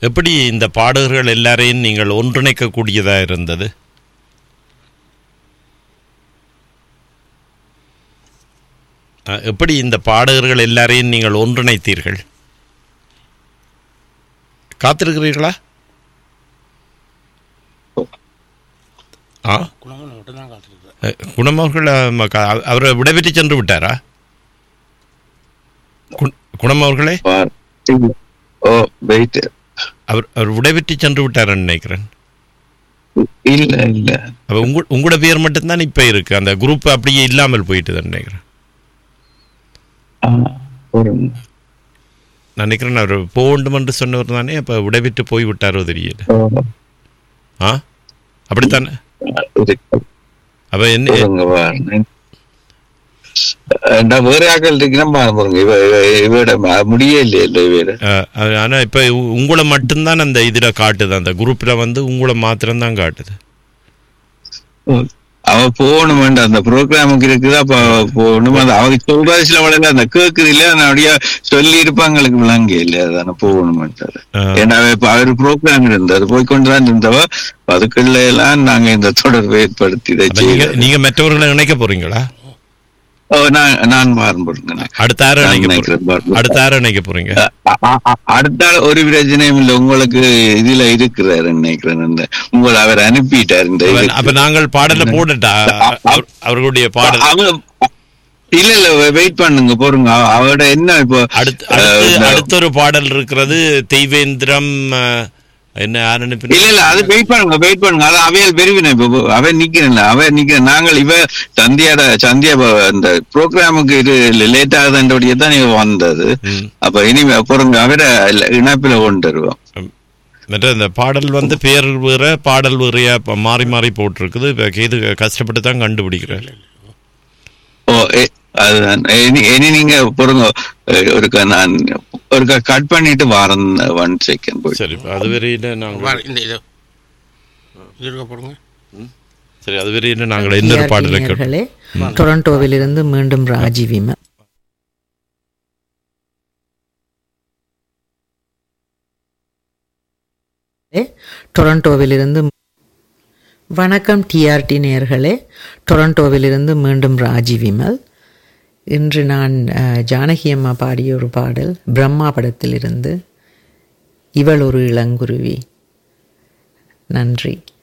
எப்படி இந்த பாடகர்கள் எல்லாரையும் நீங்கள் ஒன்றிணைக்கக்கூடியதா இருந்தது அஹ், எப்படி இந்த பாடகர்கள் எல்லாரையும் நீங்கள் ஒன்றிணைத்தீர்கள் காத்திருக்கிறீர்களா ஆ குணங்கள் மட்டும்தான் காத்திருக்கிறேன் அஹ், குணம் அவர்கள் அஹ், க- அவரை விடைபெற்று சென்று விட்டாரா குண- குணம் அவர்களே பார். ஓ வெயிட் அவர் அவர் விடைபெற்று சென்று விட்டாருன்னு நினைக்கிறேன் இல்ல இல்ல அப்ப உங்க உங்களோட பேர் மட்டும்தான் இப்ப இருக்கு அந்த குரூப் அப்படியே இல்லாமல் போயிட்டுதான் நினைக்கிறேன் ஆ, பொறுங்க. நான் நினைக்கிறேன் அவர் போக வேண்டும் என்று சொன்னவர் தானே அப்ப விடைபெற்று போய் விட்டாரோ தெரியல ஓ, ஆ அப்படித்தானே இருக்கு. அப்ப என்ன பொறுங்க பாருங்க. நான் வேற ஆக்கள் இருக்குன்னா பாருங்க இவ இவ- இவட ம- முடியே இல்லையா இவட அஹ், அது ஆனா இப்ப உ- உங்களை மட்டும்தான் அந்த இதுல காட்டுது அந்த குரூப்ல வந்து உங்களை மாத்திரம்தான் காட்டுது அவ போகணும் வேண்டாம் அந்த ப்ரோக்ராமுக்கு இருக்குது அப்ப அவ போகணும் அந்த அவங்க சொல்ற சில வளர்ல அந்த கேக்குது இல்ல அப்படியே சொல்லி இருப்பாங்களுக்கு விளங்க இல்லையா அதான போகணும் ஆ. ஏன்னா அவ இப்ப அவர் ப்ரோக்ராம் இருந்தது போய்கொண்டுதான் இருந்தவ அதுக்குள்ள எல்லாம் நாங்க இந்த தொடர்பை ஏற்படுத்தி இதை அப்ப நீங்க செய்யறது. நீங்க மற்றவர்களை இணைக்க போறீங்களா ஓ, நான் நான் மாறுபடுங்க அடுத்த யாரை நான் இணைக்க நினைக்கிறேன் போறீங்க பாருங்க. அடுத்த யாரை இணைக்க போறீங்க அ- அ- அ- அடுத்த ஆள் ஒரு பிரச்சனையும் இல்ல உங்களுக்கு இதுல இருக்கிறாரு நினைக்கிறேன் இந்த உங்களை அவர் அனுப்பிட்டார் இந்த அப்ப- இதுக்கு. அப்ப நாங்கள் பாடல போடட்டா அவர்- அவர்களுடைய பாடல் அவங்க இல்ல இல்ல வெயிட் பண்ணுங்க போருங்க அவ- அவரோட என்ன இப்போ அடுத்து அஹ், அடுத்து இந்த- அடுத்த ஒரு பாடல் இருக்கிறது தெய்வேந்திரம் அஹ், என்ன யார் அனுப்பின இல்ல இல்ல அது வெயிட் பண்ணுங்க வெயிட் பண்ணுங்க அது அவையல் பெருவின இப்ப அவன் நிக்கிறேன் அவ நிக்கிறேன் நாங்கள் இவ சந்தியாட சந்தியா ப- அந்த ப்ரோக்ராமுக்கு இது லேட் ஆகுதுன்றபடியே தான் இவ வந்தது ம். அப்ப இனிமே போறங்க அவர இணைப்பில கொண்டு வருவோம் மற்ற இந்த பாடல் வந்து பேர் வேற பாடல் வேறையா இப்ப மாறி மாறி போட்டிருக்குது இப்ப இது கஷ்டப்பட்டு தான் கண்டுபிடிக்கிறேன் ஓ எ- அதுதான் இனி இனி நீங்க பொறுங்க ஒருக்கா நான் ஒருக்கா கட் பண்ணிட்டு வாரன் ஒன் செகண்ட் போய் சரி இப்ப அது வரையில நாங்கள் பாரு, இந்த இது இது இருக்க போடுங்க சரி அது வரையில நாங்கள் இன்னொரு பாடலை கேட்டோம் நேயர்களே டொரண்டோவிலிருந்து மீண்டும் ராஜி விம டொரண்டோவிலிருந்து வணக்கம் டிஆர்டி நேயர்களே டொரண்டோவிலிருந்து மீண்டும் ராஜி விமல் இன்று நான் அஹ், ஜானகி அம்மா பாடிய ஒரு பாடல் பிரம்மா படத்திலிருந்து இவள் ஒரு இளங்குருவி நன்றி